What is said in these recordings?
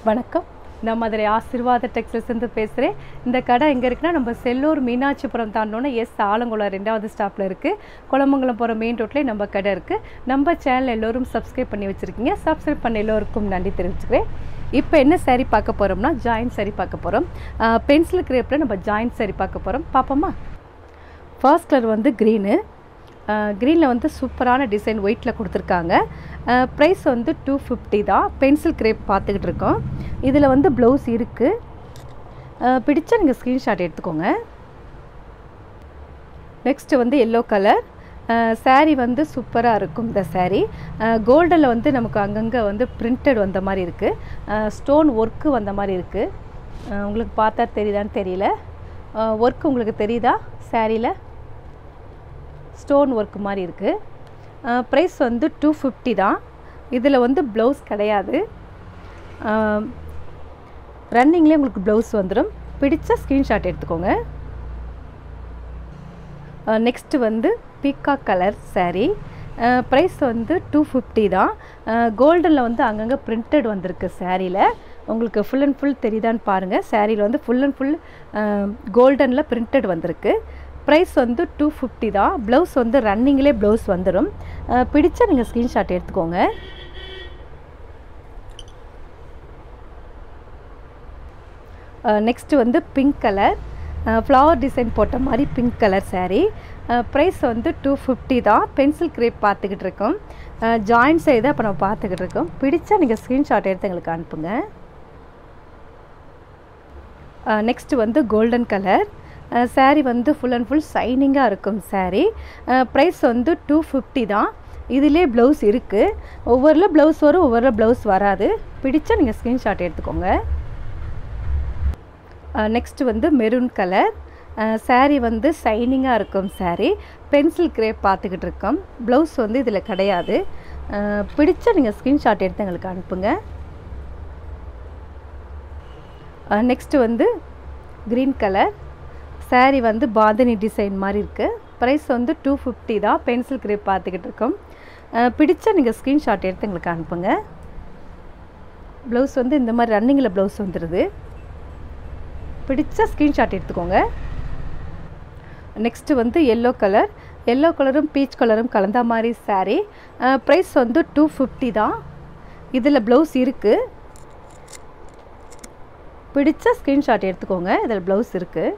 வணக்கம் நான் மதுரை ஆசீர்வாத டெக்ஸ்டைல்ஸ்லேருந்து பேசுகிறேன் இந்த கடை எங்கே இருக்குன்னா நம்ம செல்லூர் மீனாட்சிபுரம் தாண்டோன்னா எஸ் ஆலங்குளம் ரெண்டாவது ஸ்டாப்பில் இருக்குது குளமங்கலம் போகிற மெயின் ரோட்லேயே நம்ம கடை இருக்குது நம்ம சேனல் எல்லோரும் சப்ஸ்கிரைப் பண்ணி வச்சுருக்கீங்க சப்ஸ்கிரைப் பண்ண எல்லோருக்கும் நன்றி தெரிவிச்சுக்கிறேன் இப்போ என்ன saree பார்க்க போகிறோம்னா ஜாயின்ட் saree பார்க்க போகிறோம் பென்சில் கிரேப்பில் நம்ம ஜாயின்ட் saree பார்க்க போகிறோம் பார்ப்போமா ஃபர்ஸ்ட் கலர் வந்து க்ரீனு க்ரீனில் வந்து சூப்பரான டிசைன் ஒயிட்டில் கொடுத்துருக்காங்க ப்ரைஸ் வந்து டூ ஃபிஃப்டி தான் பென்சில் கிரேப் பார்த்துக்கிட்டு இருக்கோம் இதில் வந்து ப்ளவுஸ் இருக்குது பிடிச்சா நீங்கள் ஸ்க்ரீன்ஷாட் எடுத்துக்கோங்க நெக்ஸ்ட்டு வந்து எல்லோ கலர் saree வந்து சூப்பராக இருக்கும் இந்த saree கோல்டில் வந்து நமக்கு அங்கங்கே வந்து பிரிண்டட் வந்த மாதிரி இருக்குது ஸ்டோன் ஒர்க்கு வந்த மாதிரி இருக்குது உங்களுக்கு பார்த்தா தெரியுதான்னு தெரியல ஒர்க் உங்களுக்கு தெரியுதா சாரியில் ஸ்டோன் ஒர்க் மாதிரி இருக்குது ப்ரைஸ் வந்து டூ ஃபிஃப்டி தான் இதில் வந்து ப்ளவுஸ் கிடையாது ரன்னிங்லேயே உங்களுக்கு ப்ளவுஸ் வந்துடும் பிடிச்ச ஸ்க்ரீன்ஷாட் எடுத்துக்கோங்க நெக்ஸ்ட்டு வந்து பீக்கா கலர் saree ப்ரைஸ் வந்து டூ ஃபிஃப்டி தான் கோல்டனில் வந்து அங்கங்கே பிரிண்டட் வந்திருக்கு சாரியில் உங்களுக்கு ஃபுல் அண்ட் ஃபுல் தெரியுதான்னு பாருங்கள் சாரியில் வந்து ஃபுல் அண்ட் ஃபுல் கோல்டனில் பிரிண்டட் வந்திருக்கு ப்ரைஸ் வந்து டூ ஃபிஃப்டி தான் ப்ளவுஸ் வந்து ரன்னிங்லேயே ப்ளவுஸ் வந்துடும் பிடிச்சா நீங்கள் ஸ்க்ரீன்ஷாட் எடுத்துக்கோங்க நெக்ஸ்ட்டு வந்து பிங்க் கலர் ஃப்ளவர் டிசைன் போட்ட மாதிரி பிங்க் கலர் saree ப்ரைஸ் வந்து டூ ஃபிஃப்டி தான் பென்சில் கிரேப் பார்த்துக்கிட்டு இருக்கோம் ஜாயின்ட் சைடு அப்போ நம்ம பார்த்துக்கிட்டு இருக்கோம் பிடிச்சா நீங்கள் ஸ்க்ரீன்ஷாட் எடுத்து எங்களுக்கு அனுப்புங்க நெக்ஸ்ட்டு வந்து கோல்டன் கலர் saree வந்து ஃபுல் அண்ட் ஃபுல் ஷைனிங்காக இருக்கும் saree ப்ரைஸ் வந்து டூ ஃபிஃப்டி தான் இதிலே ப்ளவுஸ் இருக்குது ஒவ்வொருல ப்ளவுஸ் வரும் ஒவ்வொரு ப்ளவுஸ் வராது பிடிச்சா நீங்கள் ஸ்க்ரீன்ஷாட் எடுத்துக்கோங்க நெக்ஸ்ட்டு வந்து மெரூன் கலர் saree வந்து ஷைனிங்காக இருக்கும் saree பென்சில் கிரேப் பார்த்துக்கிட்டு இருக்கோம் ப்ளவுஸ் வந்து இதில் கிடையாது பிடிச்சா நீங்கள் ஸ்க்ரீன்ஷாட் எடுத்து எங்களுக்கு அனுப்புங்க நெக்ஸ்ட்டு வந்து க்ரீன் கலர் saree வந்து பாதனி டிசைன் மாதிரி இருக்குது ப்ரைஸ் வந்து டூ ஃபிஃப்டி தான் பென்சில் கிரேப் பார்த்துக்கிட்டு இருக்கோம் பிடிச்சா நீங்கள் ஸ்க்ரீன்ஷாட் எடுத்து எங்களுக்கு அனுப்புங்க ப்ளவுஸ் வந்து இந்த மாதிரி ரன்னிங்கில் ப்ளவுஸ் வந்துடுது பிடிச்ச ஸ்க்ரீன்ஷாட் எடுத்துக்கோங்க நெக்ஸ்ட்டு வந்து எல்லோ கலர் எல்லோ கலரும் பீச் கலரும் கலந்த மாதிரி saree ப்ரைஸ் வந்து டூ ஃபிஃப்டி தான் இதில் ப்ளவுஸ் இருக்குது பிடிச்ச ஸ்க்ரீன்ஷாட் எடுத்துக்கோங்க இதில் ப்ளவுஸ் இருக்குது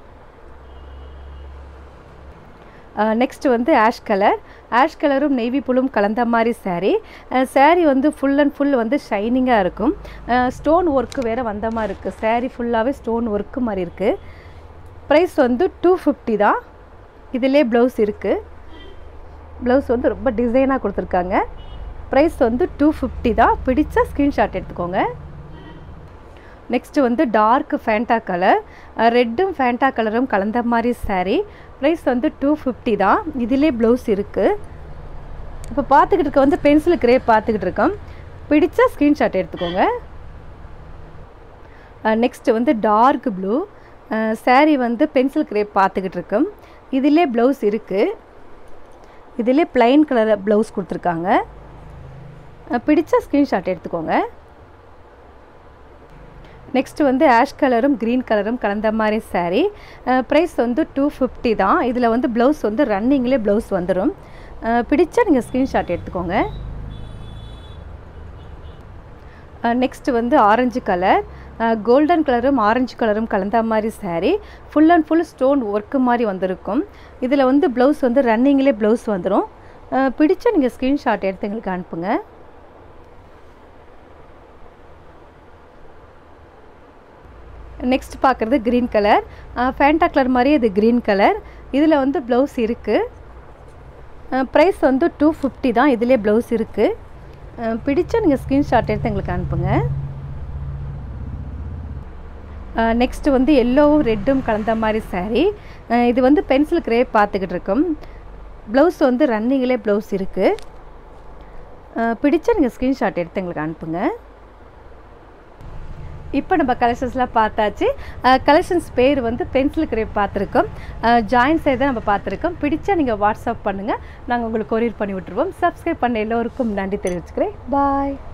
நெக்ஸ்ட் வந்து ஆஷ் கலர் ஆஷ் கலரும் நெய்வி புலும் கலந்த மாதிரி saree saree வந்து ஃபுல் அண்ட் ஃபுல் வந்து ஷைனிங்காக இருக்கும் ஸ்டோன் ஒர்க்கு வேறு வந்த மாதிரி இருக்குது saree ஃபுல்லாகவே ஸ்டோன் ஒர்க்கு மாதிரி இருக்குது ப்ரைஸ் வந்து டூ ஃபிஃப்டி தான் இதிலே ப்ளவுஸ் இருக்குது ப்ளவுஸ் வந்து ரொம்ப டிசைனாக கொடுத்துருக்காங்க ப்ரைஸ் வந்து டூ ஃபிஃப்டி தான் பிடிச்ச ஸ்க்ரீன்ஷாட் எடுத்துக்கோங்க நெக்ஸ்ட்டு வந்து டார்க் ஃபேண்டா கலர் ரெட்டும் ஃபேண்டா கலரும் கலந்த மாதிரி saree ப்ரைஸ் வந்து டூ ஃபிஃப்டி தான் இதிலே ப்ளவுஸ் இருக்குது இப்போ பார்த்துக்கிட்டு இருக்க வந்து பென்சில் கிரே பார்த்துக்கிட்டு இருக்கோம் பிடிச்ச ஸ்க்ரீன்ஷாட் எடுத்துக்கோங்க நெக்ஸ்ட்டு வந்து டார்க் ப்ளூ saree வந்து பென்சில் கிரே பார்த்துக்கிட்டு இருக்கோம் இதிலே ப்ளவுஸ் இருக்குது இதிலே ப்ளைன் கலர் ப்ளவுஸ் கொடுத்துருக்காங்க பிடிச்ச ஸ்க்ரீன்ஷாட் எடுத்துக்கோங்க நெக்ஸ்ட் வந்து ஆஷ் கலரும் க்ரீன் கலரும் கலந்த மாதிரி saree ப்ரைஸ் வந்து டூ ஃபிஃப்டி தான் இதில் வந்து ப்ளவுஸ் வந்து ரன்னிங்லேயே ப்ளவுஸ் வந்துடும் பிடிச்சா நீங்கள் ஸ்க்ரீன்ஷாட் எடுத்துக்கோங்க நெக்ஸ்ட் வந்து ஆரஞ்சு கலர் கோல்டன் கலரும் ஆரஞ்சு கலரும் கலந்த மாதிரி saree full and full stone work மாதிரி வந்திருக்கும் இதில் வந்து ப்ளவுஸ் வந்து ரன்னிங்லேயே ப்ளவுஸ் வந்துடும் பிடிச்சா நீங்கள் ஸ்க்ரீன்ஷாட் எடுத்து எங்களுக்கு அனுப்புங்க நெக்ஸ்ட் பார்க்குறது க்ரீன் கலர் ஃபேண்டா கலர் மாதிரி இது க்ரீன் கலர் இதில் வந்து ப்ளவுஸ் இருக்குது ப்ரைஸ் வந்து டூ ஃபிஃப்டி தான் இதிலே ப்ளவுஸ் இருக்குது பிடிச்சா நீங்கள் ஸ்க்ரீன்ஷாட் எடுத்து எங்களுக்கு அனுப்புங்க நெக்ஸ்ட்டு வந்து எல்லோவும் ரெட்டும் கலந்த மாதிரி saree இது வந்து பென்சில் கிரே பார்த்துக்கிட்டு இருக்கோம் ப்ளவுஸ் வந்து ரன்னிங்கிலே ப்ளவுஸ் இருக்குது பிடிச்சா நீங்கள் ஸ்க்ரீன்ஷாட் எடுத்து எங்களுக்கு அனுப்புங்க இப்போ நம்ம கலெக்ஷன்ஸ்லாம் பார்த்தாச்சு கலெக்ஷன்ஸ் பேர் வந்து பென்சில் கிரேப் பார்த்துருக்கோம் ஜாயின்ஸ் தான் நம்ம பார்த்துருக்கோம் பிடிச்சா நீங்கள் வாட்ஸ்அப் பண்ணுங்கள் நாங்கள் உங்களுக்கு கொரியர் பண்ணி விட்டுருவோம் சப்ஸ்கிரைப் பண்ண எல்லோருக்கும் நன்றி தெரிவிச்சுக்கிறேன் பாய்